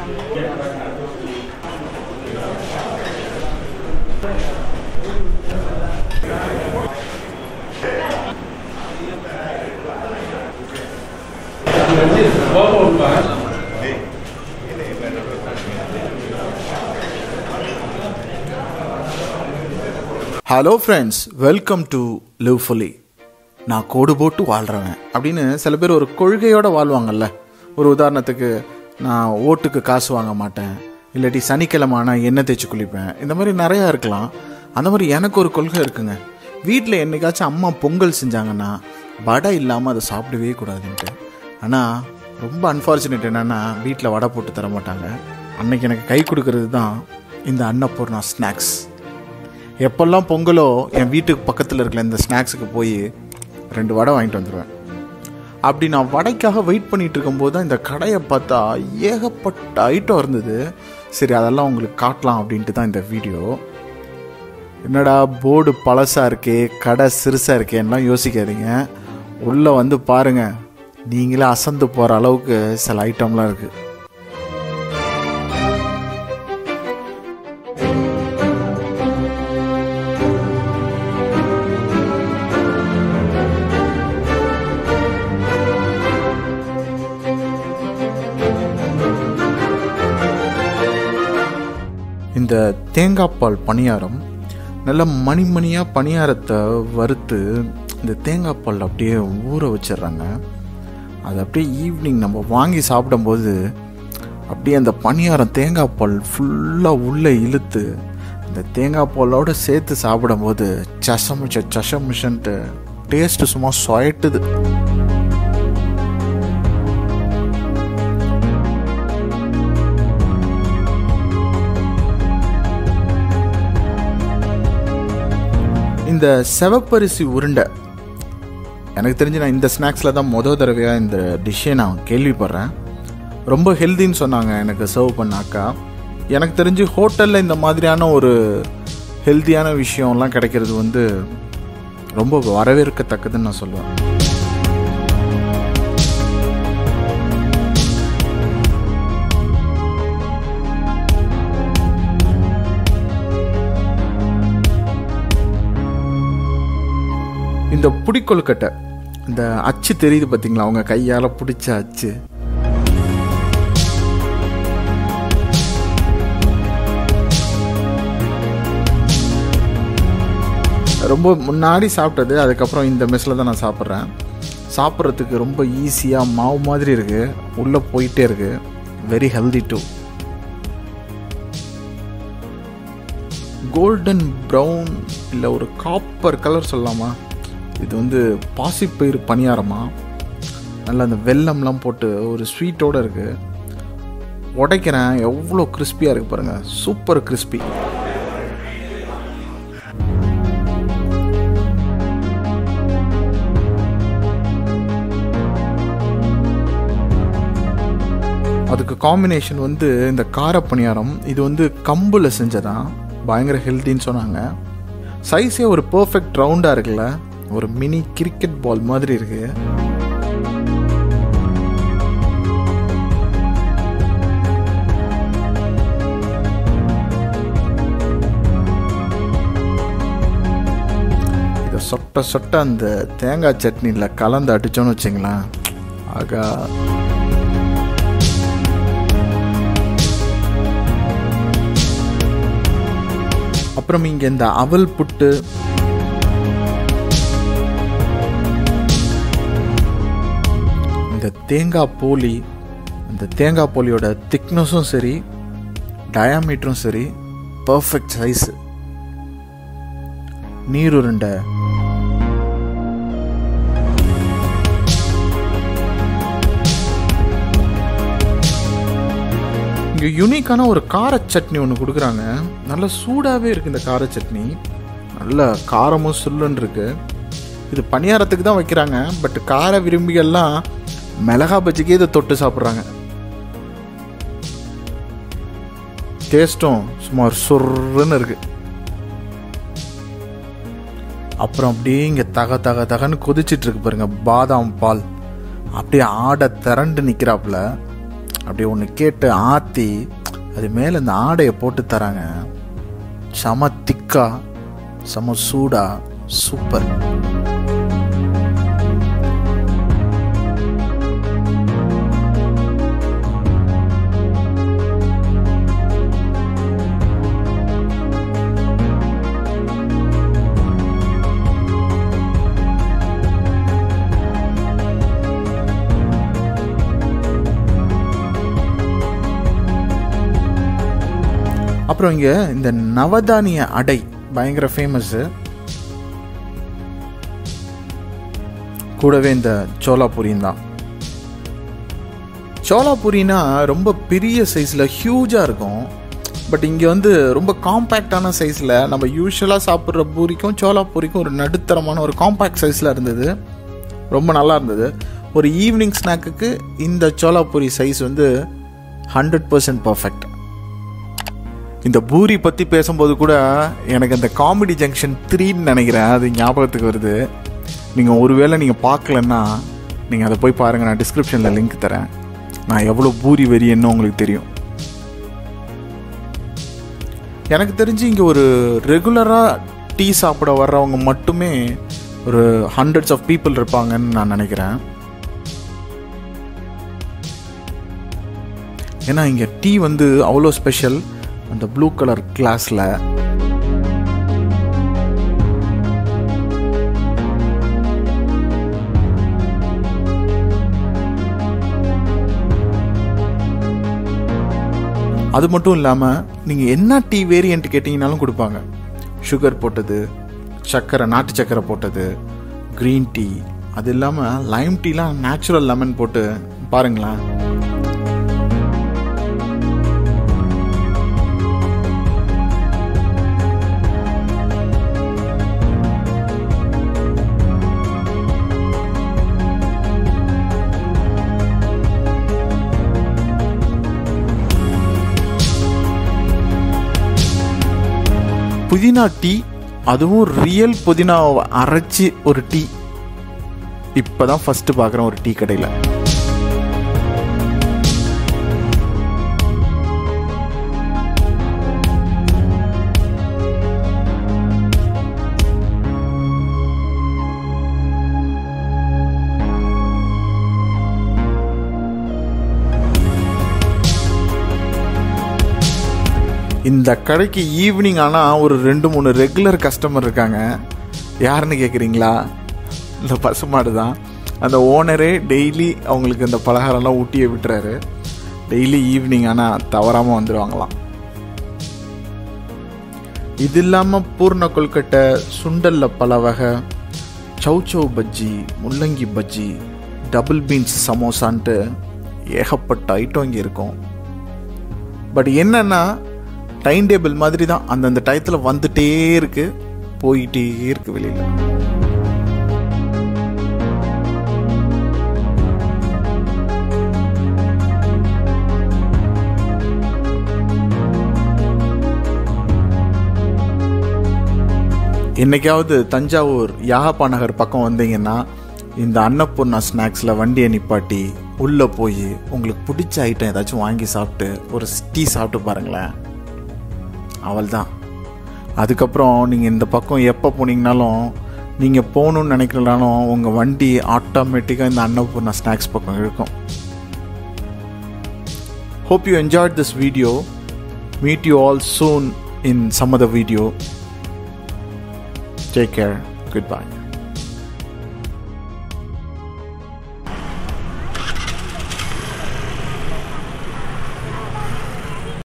hello friends welcome to live fully நான் கோடு போட்டு வாழ்கிறவன் அப்படின்னு சில பேர் ஒரு கொள்கையோடு வாழ்வாங்கல்ல ஒரு உதாரணத்துக்கு நான் ஓட்டுக்கு காசு வாங்க மாட்டேன் இல்லாட்டி சனிக்கிழமை நான் எண்ணெய் தேய்ச்சி குளிப்பேன் இந்த மாதிரி நிறையா இருக்கலாம் அந்த மாதிரி எனக்கு ஒரு கொள்கை இருக்குங்க வீட்டில் என்னைக்காச்சும் அம்மா பொங்கல் செஞ்சாங்கன்னா வடை இல்லாமல் அதை சாப்பிடவே கூடாதுன்ட்டு ஆனால் ரொம்ப அன்ஃபார்ச்சுனேட் என்னென்னா வீட்டில் வடை போட்டு தர மாட்டாங்க அன்னைக்கு எனக்கு கை கொடுக்கறது தான் இந்த அன்னபூர்ணா ஸ்நாக்ஸ் எப்பெல்லாம் பொங்கலோ என் வீட்டுக்கு பக்கத்தில் இருக்கிற இந்த ஸ்நாக்ஸுக்கு போய் ரெண்டு வடை வாங்கிட்டு வந்துடுவேன் அப்படி நான் வடைக்காக வெயிட் பண்ணிட்டு இருக்கும்போது தான் இந்த கடையை பார்த்தா ஏகப்பட்ட ஐட்டம் இருந்தது சரி அதெல்லாம் உங்களுக்கு காட்டலாம் அப்படின்ட்டு தான் இந்த வீடியோ என்னடா போர்டு பழசாக இருக்கே கடை சிறுசாக இருக்கேன்லாம் யோசிக்காதீங்க உள்ளே வந்து பாருங்கள் நீங்களே அசந்து போகிற அளவுக்கு சில ஐட்டம்லாம் இருக்குது இந்த தேங்காய் பால் பணியாரம் நல்ல மணி மணியாக பணியாரத்தை வறுத்து இந்த தேங்காய் பால் அப்படியே ஊற வச்சிடுறாங்க அது அப்படியே ஈவினிங் நம்ம வாங்கி சாப்பிடும்போது அப்படியே அந்த பணியாரம் தேங்காய் பால் ஃபுல்லாக உள்ளே இழுத்து இந்த தேங்காய் பாலோடு சேர்த்து சாப்பிடும்போது சசமிச்ச சசமிஷன்ட்டு டேஸ்ட்டு சும்மா சொயட்டுது இந்த செவப்பரிசி உருண்டை எனக்கு தெரிஞ்சு நான் இந்த ஸ்நாக்ஸில் தான் மொதல் தடவையாக இந்த டிஷ்ஷை நான் கேள்விப்படுறேன் ரொம்ப ஹெல்தின்னு சொன்னாங்க எனக்கு சர்வ் பண்ண அக்கா எனக்கு தெரிஞ்சு ஹோட்டலில் இந்த மாதிரியான ஒரு ஹெல்த்தியான விஷயம்லாம் கிடைக்கிறது வந்து ரொம்ப வரவேற்கத்தக்கதுன்னு நான் சொல்லுவேன் இந்த புடிக்கொழுக்கட்டை இந்த அச்சு தெரியுது பார்த்தீங்களா அவங்க கையால் பிடிச்ச அச்சு ரொம்ப முன்னாடி சாப்பிட்டது அதுக்கப்புறம் இந்த மெஸ்ஸில் தான் நான் சாப்பிட்றேன் சாப்பிட்றதுக்கு ரொம்ப ஈஸியாக மாவு மாதிரி இருக்குது உள்ளே போயிட்டே இருக்குது very healthy too golden brown இல்லை ஒரு காப்பர் கலர் சொல்லலாமா இது வந்து பாசிப்பயிறு பணியாரமா நல்லா அந்த வெல்லம்லாம் போட்டு ஒரு ஸ்வீட்டோடு இருக்குது உடைக்கிறேன் எவ்வளோ கிறிஸ்பியாக இருக்குது பாருங்கள் சூப்பர் கிறிஸ்பி அதுக்கு காம்பினேஷன் வந்து இந்த கார பணியாரம் இது வந்து கம்பில் செஞ்சதான் பயங்கர ஹெல்த்தின்னு சொன்னாங்க சைஸே ஒரு பர்ஃபெக்ட் ரவுண்டாக இருக்குல்ல ஒரு மினி கிரிக்கெட் பால் மாதிரி இருக்கு இதை சொட்ட சொட்ட அந்த தேங்காய் சட்னியில் கலந்து அடிச்சோன்னு வச்சுங்களேன் ஆகா அப்புறம் இங்கே இந்த அவல் புட்டு இந்த தேங்காய் போலி இந்த தேங்காய் போலியோட திக்னஸும் சரி டயாமீட்டரும் சரி பர்ஃபெக்ட் சைஸு நீருருண்டை இங்கே யூனிக்கான ஒரு கார சட்னி ஒன்று கொடுக்குறாங்க நல்ல சூடாகவே இருக்குது இந்த கார சட்னி நல்ல காரமும் சுல்லுன்னு இருக்கு இது பணியாரத்துக்கு தான் வைக்கிறாங்க பட் கார விரும்பிகள்லாம் மிளகா பஜ்ஜிக்கே இதை தொட்டு சாப்பிட்றாங்க டேஸ்ட்டும் சுமார் சொர்ன்னு இருக்கு அப்புறம் அப்படியே இங்கே தக தக தகன்னு கொதிச்சிட்டு இருக்கு பாருங்க பாதாம் பால் அப்படியே ஆடை திரண்டு நிற்கிறாப்புல அப்படியே ஒன்று கேட்டு ஆற்றி அது மேலே இந்த ஆடையை போட்டு தராங்க செம திக்கா செம சூடா சூப்பர் அப்புறம் இங்கே இந்த நவதானிய அடை பயங்கர ஃபேமஸ்ஸு கூடவே இந்த சோலாபுரியும் தான் சோலாபுரினா ரொம்ப பெரிய சைஸில் ஹியூஜாக இருக்கும் பட் இங்கே வந்து ரொம்ப காம்பேக்டான சைஸில் நம்ம யூஸ்வலாக சாப்பிட்ற பூரிக்கும் சோலாபூரிக்கும் ஒரு நடுத்தரமான ஒரு காம்பேக்ட் சைஸில் இருந்தது ரொம்ப நல்லா இருந்தது ஒரு ஈவினிங் ஸ்நாக்குக்கு இந்த சோலாபூரி சைஸ் வந்து ஹண்ட்ரட் பர்சன்ட் பர்ஃபெக்ட் இந்த பூரி பற்றி பேசும்போது கூட எனக்கு அந்த காமெடி ஜங்ஷன் த்ரீன்னு நினைக்கிறேன் அது ஞாபகத்துக்கு வருது நீங்கள் ஒருவேளை நீங்கள் பார்க்கலன்னா நீங்கள் அதை போய் பாருங்கள் நான் டிஸ்கிரிப்ஷனில் லிங்க் தரேன் நான் எவ்வளோ பூரி வெறியன்னு உங்களுக்கு தெரியும் எனக்கு தெரிஞ்சு இங்கே ஒரு ரெகுலராக டீ சாப்பிட வர்றவங்க மட்டுமே ஒரு ஹண்ட்ரட்ஸ் ஆஃப் பீப்புள் இருப்பாங்கன்னு நான் நினைக்கிறேன் ஏன்னா இங்கே டீ வந்து அவ்வளோ ஸ்பெஷல் அந்த ப்ளூ கலர் கிளாஸில் அது மட்டும் இல்லாமல் நீங்கள் என்ன டீ வேரியன்ட் கேட்டிங்கனாலும் கொடுப்பாங்க சுகர் போட்டது சர்க்கரை நாட்டு சர்க்கரை போட்டது க்ரீன் டீ அது இல்லாமல் லைம் டீலாம் நேச்சுரல் லெமன் போட்டு பாருங்களேன் புதினா டீ அதுவும் ரியல் புதினாவை அரைச்சி ஒரு டீ இப்போதான் ஃபர்ஸ்ட் பார்க்குறேன் ஒரு டீ கடையில் இந்த கடைக்கு ஈவினிங் ஆனால் ஒரு ரெண்டு மூணு ரெகுலர் கஸ்டமர் இருக்காங்க யாருன்னு கேட்குறீங்களா இந்த பசுமாடு தான் அந்த ஓனரே டெய்லி அவங்களுக்கு இந்த பலகாரம்லாம் ஊட்டியே விட்டுறாரு டெய்லி ஈவினிங் ஆனால் தவறாமல் வந்துடுவாங்களாம் இது இல்லாமல் பூர்ண கொல்கட்டை சுண்டலில் பல வகை சௌச்சௌ பஜ்ஜி முள்ளங்கி பஜ்ஜி டபுள் பீன்ஸ் சமோசான்ட்டு ஏகப்பட்ட ஐட்டம் இங்கே இருக்கும் பட் என்னன்னா டைம் டேபிள் மாதிரி தான் அந்தந்த டயத்தில் வந்துட்டே இருக்கு போயிட்டே இருக்கு வெளியில் என்னைக்காவது தஞ்சாவூர் யாகப்பா நகர் பக்கம் வந்தீங்கன்னா இந்த அன்னபூர்ணா ஸ்நாக்ஸில் வண்டியை நிப்பாட்டி உள்ளே போய் உங்களுக்கு பிடிச்ச ஐட்டம் ஏதாச்சும் வாங்கி சாப்பிட்டு ஒரு டீ சாப்பிட்டு பாருங்களேன் அவள் தான் அதுக்கப்புறம் நீங்கள் இந்த பக்கம் எப்போ போனீங்கனாலும் நீங்கள் போகணுன்னு நினைக்கலனாலும் உங்கள் வண்டி ஆட்டோமேட்டிக்காக இந்த அன்னபூர்ணா ஸ்நாக்ஸ் பக்கம் இருக்கும் hope you enjoyed this video meet you all soon in some other video take care good by